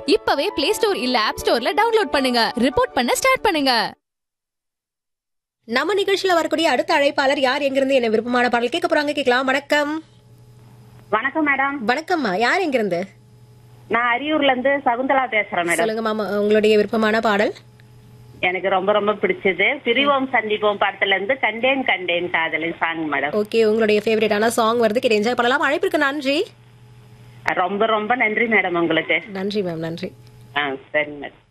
இப்பவே play store இல்ல app ஸ்டோர்ல டவுன்லோட் பண்ணுங்க ரிப்போர்ட் பண்ண ஸ்டார்ட் பண்ணுங்க நம்ம நிகழ்ச்சியில வரக்கூடிய அடுத்த அழைப்பாளர் யார் எங்கிருந்து என்ன விருப்பமான பாடல் கேட்க போறாங்க கேட்கலாம் வணக்கம் வணக்கம் மேடம் வணக்கம்மா யார் எங்கிருந்து நான் அரியூர்ல இருந்து சகுந்தலா பேசுறேன் மேடம் சொல்லுங்க மாமா உங்களுடைய விருப்பமான பாடல் எனக்கு ரொம்ப ரொம்ப பிடிச்சது பிரிவோம் சந்திப்போம் படத்துல இருந்து கண்டேன் கண்டேன் காதலின் சாங் மேடம் ஓகே உங்களுடைய ஃபேவரட்டான சாங் வருது கேட்டு என்ஜாய் பண்ணலாம் அழைப்பிற்கு நன்றி ரொம்ப ரொம்ப நன்றி மேடம் உங்களுக்கு நன்றி மேம் நன்றி ஆ சரி மேடம்